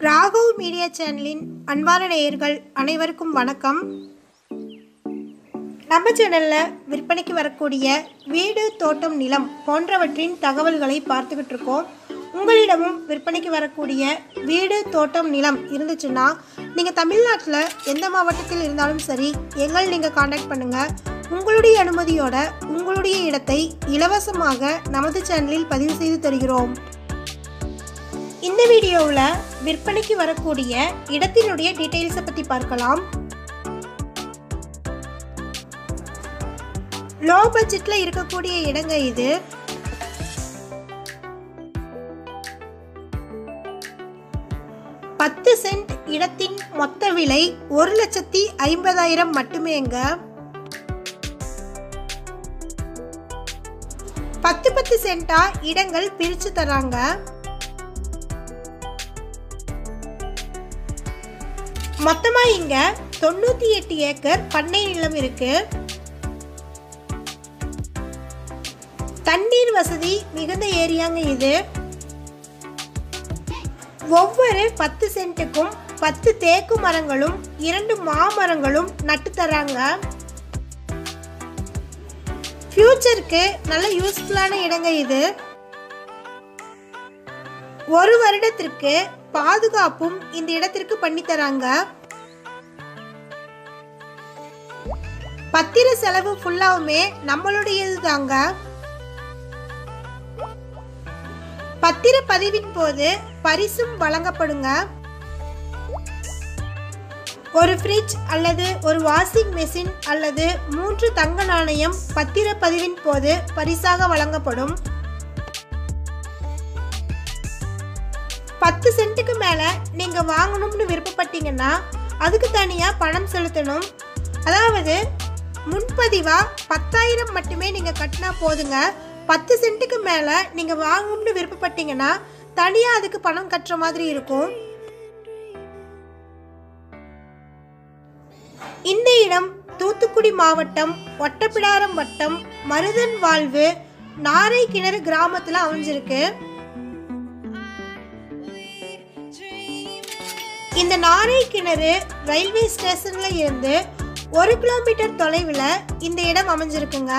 Raghav media சேனலின் அன்பான நேயர்கள் அனைவருக்கும் வணக்கம் நம்ம சேனலில் விற்பனைக்கு வரக்கூடிய வீடு தோட்டம் நிலம் போன்றவற்றின் தகவல்களை பார்த்துக்கிட்டு இருக்கோம் உங்களிடமும் விற்பனைக்கு வரக்கூடிய வீடு தோட்டம் நிலம் இருந்துச்சுன்னா நீங்கள் தமிழ்நாட்டில் எந்த மாவட்டத்தில் இருந்தாலும் சரி எங்கள் நீங்கள் காண்டாக்ட் பண்ணுங்கள் உங்களுடைய அனுமதியோட உங்களுடைய இடத்தை இலவசமாக நமது சேனலில் பதிவு செய்து தருகிறோம் இந்த வீடியோவில் விற்பனைக்கு வரக்கூடிய இடத்தினுடைய டீட்டெயில்ஸை பற்றி பார்க்கலாம் லோ பட்ஜெட்டில் இருக்கக்கூடிய இடங்க இது பத்து சென்ட் இடத்தின் மொத்த விலை ஒரு லட்சத்தி ஐம்பதாயிரம் மட்டுமேங்க பத்து பத்து சென்டா இடங்கள் பிரிச்சு தராங்க மொத்தமா இங்க தொண்ணூத்தி எட்டு ஏக்கர் பண்ணை நிலம் இருக்கு தண்ணீர் வசதி மிகுந்த ஏரியாங்க இது ஒவ்வொரு பத்து சென்ட்டுக்கும் பத்து தேக்கு மரங்களும் இரண்டு மாமரங்களும் நட்டு தராங்க ஃபியூச்சருக்கு நல்ல யூஸ்ஃபுல்லான இடங்க இது ஒரு வருடத்திற்கு பாதுகாப்பும் இந்த இடத்திற்கு பண்ணி தராங்க பத்திர செலவு ஃபுல்லாவுமே நம்மளுடையது தாங்க பத்திர பதிவின் போது பரிசும் வழங்கப்படுங்க ஒரு ஃப்ரிட்ஜ் அல்லது ஒரு வாஷிங் மெஷின் அல்லது மூன்று தங்க நாணயம் பத்திர பதிவின் போது பரிசாக வழங்கப்படும் பத்து சென்ட்டுக்கு மேலே நீங்கள் வாங்கணும்னு விருப்பப்பட்டீங்கன்னா அதுக்கு தனியாக பணம் செலுத்தணும் அதாவது முன்பதிவாக பத்தாயிரம் மட்டுமே நீங்கள் கட்டினா போதுங்க பத்து சென்ட்டுக்கு மேலே நீங்கள் வாங்கணும்னு விருப்பப்பட்டீங்கன்னா தனியாக அதுக்கு பணம் கட்டுற மாதிரி இருக்கும் இந்த இடம் தூத்துக்குடி மாவட்டம் ஒட்டப்பிடாரம் வட்டம் மருதன் வாழ்வு நாரை கிணறு கிராமத்தில் அமைஞ்சிருக்கு இந்த நாரை கிணறு ரயில்வே ஸ்டேஷன்ல இருந்து ஒரு கிலோமீட்டர் தொலைவில் இந்த இடம் அமைஞ்சிருக்குங்க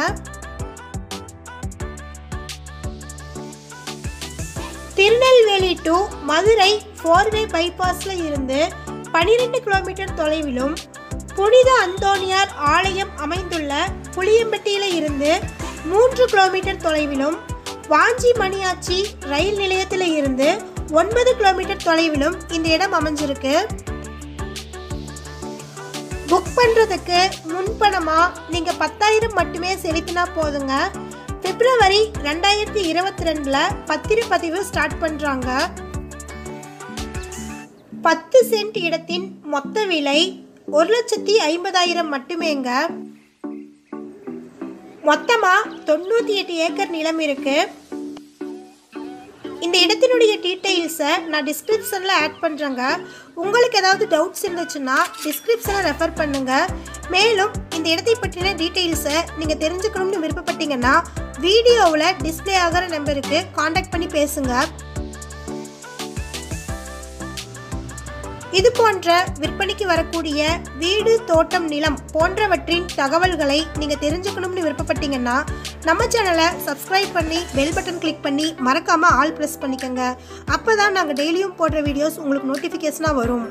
திருநெல்வேலி டு மதுரை ஃபோர்வே பைபாஸ்ல இருந்து பனிரெண்டு கிலோமீட்டர் தொலைவிலும் புனித அந்தோனியார் ஆலயம் அமைந்துள்ள புளியம்பட்டியில இருந்து மூன்று கிலோமீட்டர் தொலைவிலும் வாஞ்சி மணியாச்சி ரயில் நிலையத்தில் இருந்து ஒன்பது கிலோமீட்டர் தொலைவிலும் இந்த இடம் அமைஞ்சிருக்கு புக் பண்ணுறதுக்கு முன்பணமாக நீங்கள் பத்தாயிரம் மட்டுமே செலுத்தினா போதுங்க பிப்ரவரி ரெண்டாயிரத்தி இருபத்தி ரெண்டில் பத்திரப்பதிவு ஸ்டார்ட் பண்ணுறாங்க பத்து சென்ட் இடத்தின் மொத்த விலை ஒரு லட்சத்தி ஐம்பதாயிரம் மட்டுமேங்க மொத்தமாக தொண்ணூற்றி எட்டு ஏக்கர் நிலம் இருக்குது இந்த இடத்தினுடைய டீட்டெயில்ஸை நான் டிஸ்கிரிப்ஷனில் ஆட் பண்ணுறேங்க உங்களுக்கு ஏதாவது டவுட்ஸ் இருந்துச்சுன்னா டிஸ்கிரிப்ஷனை ரெஃபர் பண்ணுங்கள் மேலும் இந்த இடத்தை பற்றின டீட்டெயில்ஸை நீங்கள் தெரிஞ்சுக்கணும்னு விருப்பப்பட்டீங்கன்னா வீடியோவில் டிஸ்பிளே ஆகிற நம்பருக்கு காண்டாக்ட் பண்ணி பேசுங்க இது போன்ற விற்பனைக்கு வரக்கூடிய வீடு தோட்டம் நிலம் போன்றவற்றின் தகவல்களை நீங்கள் தெரிஞ்சுக்கணும்னு விருப்பப்பட்டீங்கன்னா நம்ம சேனலை சப்ஸ்கிரைப் பண்ணி பெல் பட்டன் கிளிக் பண்ணி மறக்காமல் ஆல் ப்ரெஸ் பண்ணிக்கோங்க அப்போ தான் நாங்கள் டெய்லியும் போடுற வீடியோஸ் உங்களுக்கு நோட்டிஃபிகேஷனாக வரும்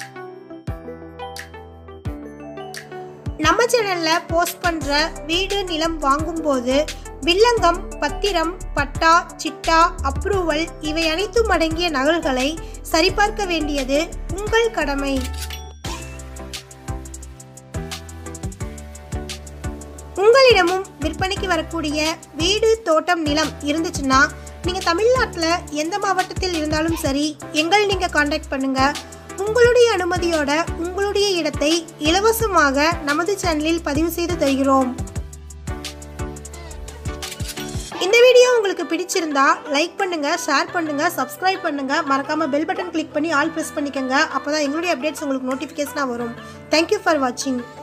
நம்ம சேனலில் போஸ்ட் பண்ணுற வீடு நிலம் வாங்கும்போது வில்லங்கம் பத்திரம் பட்டா சிட்டா அப்ரூவல் இவை அனைத்தும் அடங்கிய நகல்களை சரிபார்க்க வேண்டியது உங்கள் கடமை உங்களிடமும் விற்பனைக்கு வரக்கூடிய வீடு தோட்டம் நிலம் இருந்துச்சுன்னா நீங்கள் தமிழ்நாட்டில் எந்த மாவட்டத்தில் இருந்தாலும் சரி எங்கள் நீங்கள் காண்டாக்ட் பண்ணுங்கள் உங்களுடைய அனுமதியோட உங்களுடைய இடத்தை இலவசமாக நமது சேனலில் பதிவு செய்து தருகிறோம் இந்த வீடியோ உங்களுக்கு பிடிச்சிருந்தா லைக் பண்ணுங்க ஷேர் பண்ணுங்க சப்ஸ்கிரைப் பண்ணுங்க மறக்காம பெல் பட்டன் கிளிக் பண்ணி ஆல் ப்ரெஸ் பண்ணிக்கோங்க அப்பதான் எங்களுடைய அப்டேட்ஸ் உங்களுக்கு நோட்டிஃபிகேஷனாக வரும் தேங்க்யூ ஃபார் வாட்சிங்